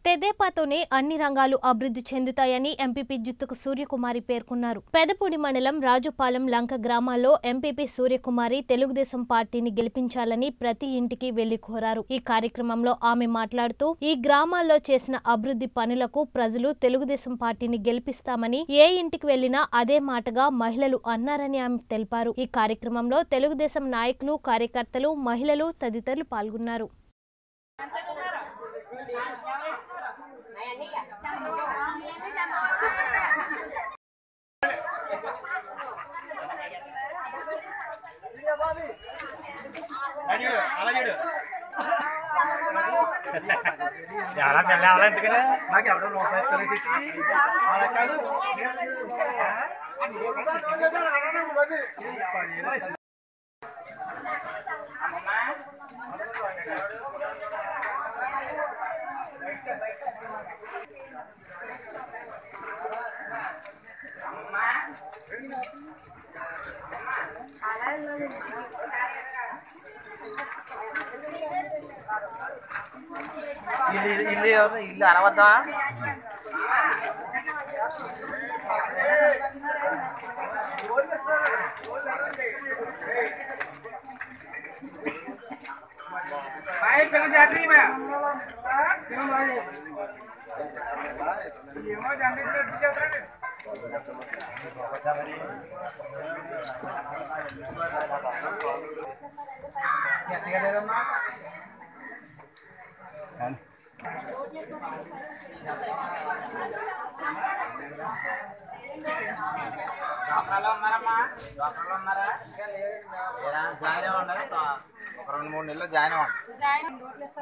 తెదేపాతోనే అన్ని రంగాలు అభివృద్ధి చెందుతాయని ఎంపీపీ జుత్తుకు సూర్యకుమారి పేర్కొన్నారు పెదపూడి మండలం రాజుపాలెం లంక గ్రామాల్లో ఎంపీపీ సూర్యకుమారి తెలుగుదేశం పార్టీని గెలిపించాలని ప్రతి ఇంటికి వెళ్లి కోరారు ఈ కార్యక్రమంలో ఆమె మాట్లాడుతూ ఈ గ్రామాల్లో చేసిన అభివృద్ధి పనులకు ప్రజలు తెలుగుదేశం పార్టీని గెలిపిస్తామని ఏ ఇంటికి వెళ్లినా అదే మాటగా మహిళలు అన్నారని ఆమె తెలిపారు ఈ కార్యక్రమంలో తెలుగుదేశం నాయకులు కార్యకర్తలు మహిళలు తదితరులు పాల్గొన్నారు ఎలా పెళ్ళి అవ్వాలి ఎందుకనే నాకు ఎవడో రూపాయి తెలియదు అలా కాదు ఇల్లు ఇల్లు ఎవరు ఇల్లు అనవద్దా డాక్టర్లు ఉన్నారమ్మా డాక్టర్లు ఉన్నారా ఏరా, జాయిన్ అవ్వండి ఒక రెండు మూడు నెలలు జాయిన్ అవ్వండి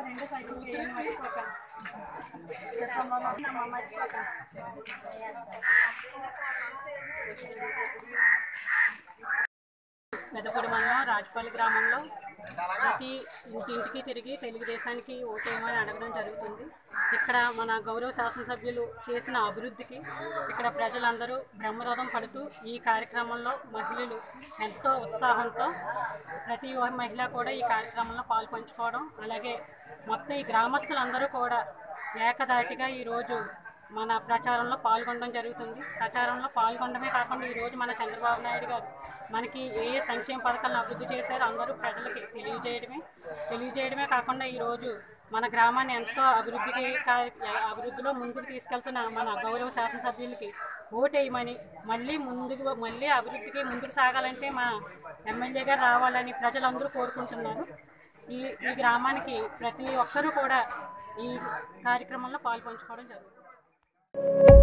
పెద్దపూడి మండలం రాజపల్లి గ్రామంలో ప్రతి ఇంటింటికి తిరిగి తెలుగుదేశానికి ఓటేయమని అడగడం జరుగుతుంది ఇక్కడ మన గౌరవ శాసనసభ్యులు చేసిన అభివృద్ధికి ఇక్కడ ప్రజలందరూ బ్రహ్మరథం పడుతూ ఈ కార్యక్రమంలో మహిళలు ఎంతో ఉత్సాహంతో ప్రతి ఒక్క మహిళ కూడా ఈ కార్యక్రమంలో పాలు పంచుకోవడం అలాగే మొత్తం ఈ గ్రామస్తులందరూ కూడా ఏకదాటిగా ఈరోజు మన ప్రచారంలో పాల్గొనడం జరుగుతుంది ప్రచారంలో పాల్గొనడమే కాకుండా ఈరోజు మన చంద్రబాబు నాయుడు గారు మనకి ఏ ఏ సంక్షేమ పథకాలను అభివృద్ధి చేశారో అందరూ ప్రజలకి తెలియజేయడమే తెలియజేయడమే కాకుండా ఈరోజు మన గ్రామాన్ని ఎంతో అభివృద్ధికి కా- అభివృద్ధిలో ముందుకు తీసుకెళ్తున్న మన గౌరవ శాసనసభ్యులకి ఓటేయమని మళ్ళీ ముందుకు మళ్ళీ అభివృద్ధికి ముందుకు సాగాలంటే మా ఎమ్మెల్యే గారు రావాలని ప్రజలందరూ కోరుకుంటున్నారు ఈ ఈ గ్రామానికి ప్రతి ఒక్కరూ కూడా ఈ కార్యక్రమంలో పాల్పంచుకోవడం జరుగుతుంది